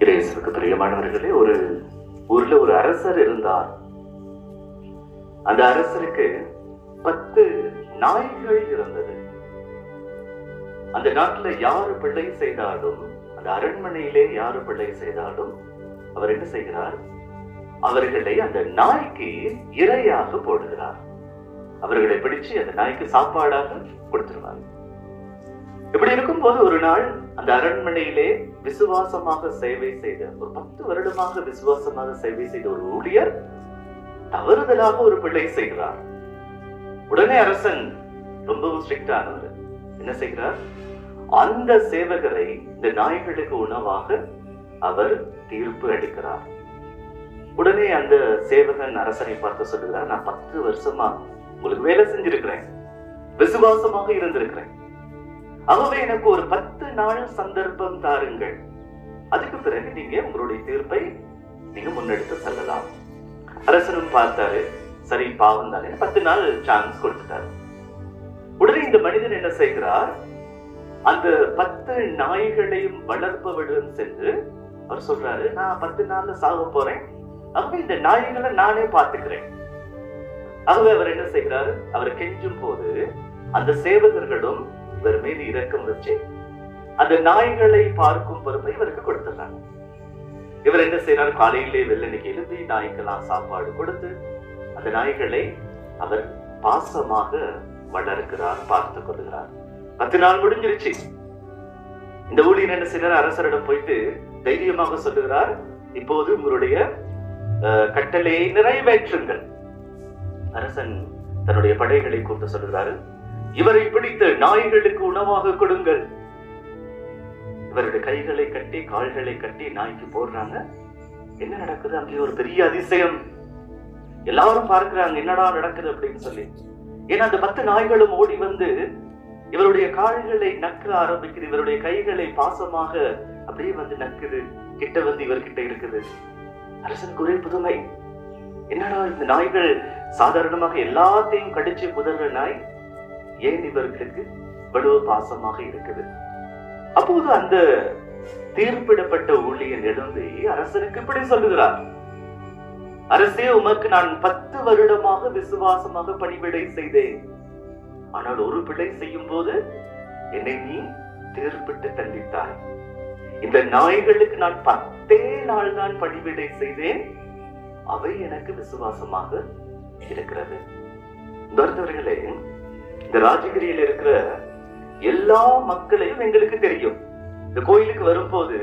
இயேசுவுக்கு பிரியமானவர்களே ஒரு ஊர்ல ஒரு அரசர் இருந்தார் அந்த அரசருக்கு பத்து நாய்கள் இருந்தது அந்த நாட்டுல யாரு பிள்ளை செய்தாலும் அந்த அரண்மனையிலே யாரு பிள்ளை செய்தாலும் அவர் என்ன செய்கிறார் அவர்களை அந்த நாய்க்கு இரையாக போடுகிறார் அவர்களை பிடிச்சு அந்த நாய்க்கு சாப்பாடாக கொடுத்துருவார் இப்படி இருக்கும்போது ஒரு நாள் அந்த அரண்மனையிலே விசுவாசமாக சேவை செய்த ஒரு பத்து வருடமாக விசுவாசமாக சேவை செய்த ஒரு ஊழியர் தவறுதலாக ஒரு பிள்ளை செய்கிறார் உடனே அரசன் ரொம்பவும் ஸ்ட்ரிக்ட் ஆனவர் என்ன செய்கிறார் அந்த சேவகரை இந்த நாய்களுக்கு உணவாக அவர் தீர்ப்பு அளிக்கிறார் உடனே அந்த சேவகன் அரசனை பார்த்து சொல்லுகிறார் நான் பத்து வருஷமா உங்களுக்கு வேலை செஞ்சிருக்கிறேன் விசுவாசமாக இருந்திருக்கிறேன் ஆகவே எனக்கு ஒரு பத்து நாள் சந்தர்ப்பம் தாருங்கள் அதுக்கு பிறகு நீங்க உங்களுடைய தீர்ப்பை நீங்க முன்னெடுத்து செல்லலாம் அரசனும் பார்த்தாரு சரி பாவம் தானே பத்து நாள் சான்ஸ் கொடுத்துட்டாரு உடனே இந்த மனிதன் என்ன செய்கிறார் அந்த பத்து நாய்களையும் வளர்ப்பவரிடம் சென்று அவர் சொல்றாரு நான் பத்து நாள்ல சாக போறேன் ஆகவே இந்த நாய்களை நானே பார்த்துக்கிறேன் ஆகவே அவர் என்ன செய்கிறார் அவர் கெஞ்சும் போது அந்த சேவகர்களும் இவர் மீது இரக்கம் வச்சு அந்த நாய்களை பார்க்கும் பொறுப்பை இவருக்கு கொடுத்துடுறாங்க இவர் என்ன செய்யறார் காலையிலே வெள்ளனைக்கு எழுதி நாய்க்கெல்லாம் சாப்பாடு கொடுத்து அந்த நாய்களை அவர் பாசமாக வளர்க்கிறார் பார்த்து கொள்கிறார் பத்து நாள் முடிஞ்சிருச்சு இந்த ஊழியர் என்ன செய்யறார் அரசரிடம் போயிட்டு தைரியமாக சொல்லுகிறார் இப்போது உங்களுடைய அஹ், கட்டளையை நிறைவேற்றுங்கள் அரசன் தன்னுடைய படைகளை கூட்டு சொல்லுகிறாரு இவரை பிடித்து நாய்களுக்கு உணவாக கொடுங்கள் இவருடைய கைகளை கட்டி கால்களை கட்டி நாய்க்கு போடுறாங்க என்ன நடக்குது அங்கே ஒரு பெரிய அதிசயம் எல்லாரும் பார்க்கிறாங்க என்னடா நடக்குது அப்படின்னு சொல்லி ஏன்னா அந்த பத்து நாய்களும் ஓடி வந்து இவருடைய கால்களை நக்க ஆரம்பிக்குது இவருடைய கைகளை பாசமாக அப்படியே வந்து நக்குது கிட்ட வந்து இவர்கிட்ட இருக்குது அரசனுக்கு ஒரே புதுமை என்னடா இந்த நாய்கள் சாதாரணமாக எல்லாத்தையும் கடிச்சு புதற நாய் ஏன் இவர்களுக்கு இவ்வளவு பாசமாக இருக்குது அப்போது அந்த தீர்ப்பிடப்பட்ட ஊழியன் எழுந்து அரசனுக்கு இப்படி சொல்லுகிறார் அரசே உமக்கு நான் பத்து வருடமாக விசுவாசமாக பணிவிடை செய்தேன் ஆனால் ஒரு பிழை செய்யும் போது என்னை நீ தீர்ப்பிட்டு தண்டித்தாய் இந்த நாய்களுக்கு நான் பத்தே நாள் தான் பணிவிடை செய்தேன் அவை எனக்கு விசுவாசமாக இருக்கிறது வருந்தவர்களே இந்த ராஜகிரியில் இருக்கிற எல்லா மக்களையும் எங்களுக்கு தெரியும் இந்த கோயிலுக்கு வரும்போது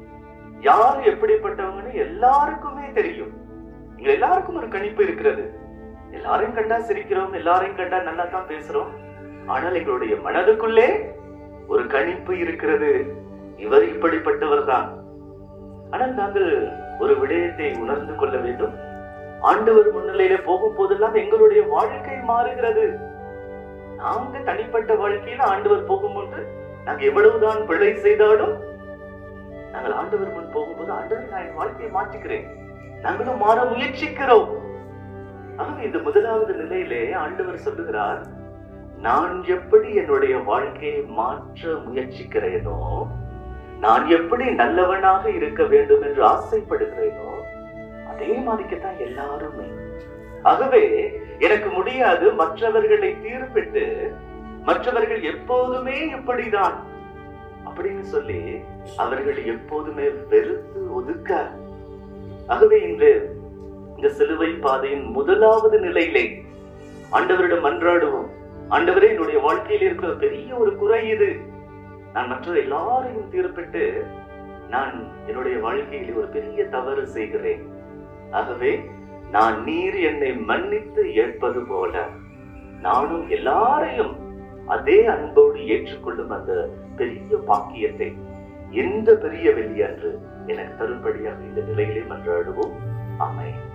யார் எப்படிப்பட்டவங்கன்னு எல்லாருக்குமே தெரியும் எங்க எல்லாருக்கும் ஒரு கணிப்பு இருக்கிறது எல்லாரையும் கண்டா சிரிக்கிறோம் எல்லாரையும் கண்டா நல்லா தான் பேசுறோம் ஆனால் எங்களுடைய மனதுக்குள்ளே ஒரு கணிப்பு இருக்கிறது இவர் இப்படிப்பட்டவர் தான் ஆனால் நாங்கள் ஒரு விடயத்தை உணர்ந்து கொள்ள வேண்டும் ஆண்டவர் முன்னிலையில போகும் போதெல்லாம் எங்களுடைய வாழ்க்கை மாறுகிறது நாங்க தனிப்பட்ட வாழ்க்கையில ஆண்டவர் போகும் முன்பு நாங்க எவ்வளவுதான் பிழை செய்தாலும் நாங்கள் ஆண்டவர் முன் போகும்போது ஆண்டவர் நான் என் வாழ்க்கையை மாற்றிக்கிறேன் நாங்களும் மாற முயற்சிக்கிறோம் ஆகவே இந்த முதலாவது நிலையிலே ஆண்டவர் சொல்லுகிறார் நான் எப்படி என்னுடைய வாழ்க்கையை மாற்ற முயற்சிக்கிறேனோ நான் எப்படி நல்லவனாக இருக்க வேண்டும் என்று ஆசைப்படுகிறேனோ அதே மாதிரிக்குத்தான் எல்லாருமே ஆகவே எனக்கு முடியாது மற்றவர்களை தீர்ப்பிட்டு மற்றவர்கள் எப்போதுமே இப்படிதான் அப்படின்னு சொல்லி அவர்களை எப்போதுமே வெறுத்து ஒதுக்க ஆகவே இன்று இந்த சிலுவை பாதையின் முதலாவது நிலையிலே ஆண்டவரிடம் மன்றாடுவோம் ஆண்டவரே என்னுடைய வாழ்க்கையில் இருக்கிற பெரிய ஒரு குறை இது நான் மற்ற எல்லாரையும் தீர்ப்பிட்டு நான் என்னுடைய வாழ்க்கையில் ஒரு பெரிய தவறு செய்கிறேன் ஆகவே நான் நீர் என்னை மன்னித்து ஏற்பது போல நானும் எல்லாரையும் அதே அன்போடு ஏற்றுக்கொள்ளும் அந்த பெரிய பாக்கியத்தை எந்த பெரிய வெள்ளி அன்று எனக்கு தரும்படியாக இந்த நிலையிலே மன்றாடுவோம் ஆமென்